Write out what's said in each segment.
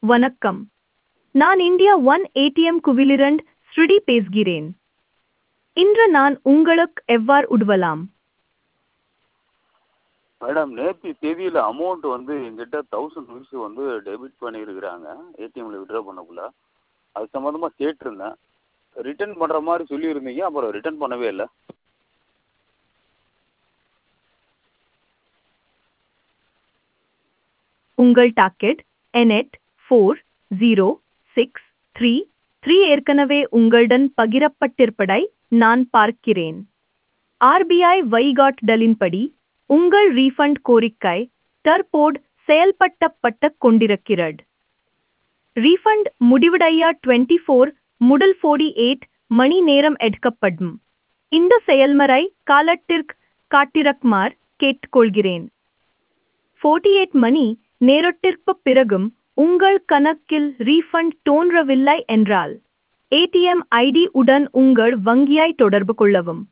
வணக்கம் நான் India one ATM குவிலிரண்ட் ஸ்ருதி பேசுகிறேன் இன்று நான் உங்களுக்கு எவ்வாறு உதவலாம் மேடம் நேற்று தேதியில் அமௌண்ட் வந்து எங்கிட்ட தௌசண்ட் ருபீஸ் வந்து டெபிட் பண்ணியிருக்கிறாங்க ஏடிஎம்மில் விட்ரா பண்ணக்குள்ள அது சம்மந்தமாக கேட்டிருந்தேன் ரிட்டர்ன் பண்ணுற மாதிரி சொல்லியிருந்தீங்க அப்புறம் ரிட்டர்ன் பண்ணவே இல்லை உங்கள் docket N eight four zero six three three ஏற்கனவே உங்களுடன் பகிரப்பட்டிருப்பதை நான் பார்க்கிறேன் ஆர்பிஐ வழிகாட்டுதலின்படி உங்கள் ரீஃபண்ட் கோரிக்கை தற்போது செயல்படுத்தப்பட்டு கொண்டிருக்கிறது ரீஃபண்ட் முடிவடைய டுவெண்ட்டி ஃபோர் முதல் ஃபோர்டி எயிட் மணி நேரம் எடுக்கப்படும் இந்த செயல்முறை காலத்திற்கு காட்டிரக்குமாறு கேட்டுக்கொள்கிறேன் ஃபோர்ட்டி எயிட் மணி நேரத்திற்கு பிறகும் உங்கள் கணக்கில் ரீஃபண்ட் தோன்றவில்லை என்றால் ஏடிஎம் ஐடி உடன் உங்கள் வங்கியை தொடர்பு கொள்ளவும்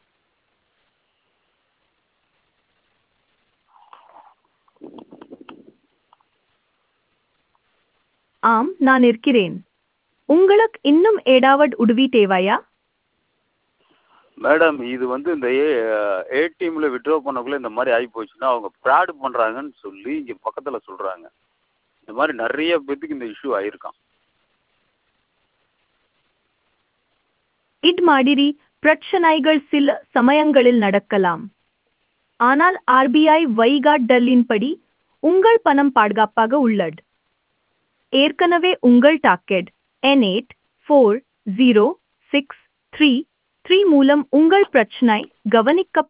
ஆம் நான் இருக்கிறேன் உங்களுக்கு இன்னும் ஏதாவது உதவி தேவையா மேடம் இது வந்து இந்த ஏ ஏடிஎம்மில் விட்ரா பண்ணக்குள்ளே இந்த மாதிரி ஆகி போச்சுன்னா அவங்க ஃப்ராடு பண்ணுறாங்கன்னு சொல்லி இங்கே பக்கத்தில் சொல்கிறாங்க இந்த மாதிரி நிறைய பேத்துக்கு இந்த இஷ்யூ ஆயிருக்கான் இட் மாதிரி பிரச்சனைகள் சில சமயங்களில் நடக்கலாம் ஆனால் ஆர்பிஐ வழிகாட்டுதலின்படி உங்கள் பணம் பாதுகாப்பாக உள்ளது ஏற்கனவே உங்கள் docket N eight four zero six three three மூலம் உங்கள் பிரச்சனை கவனிக்கப்பட்டு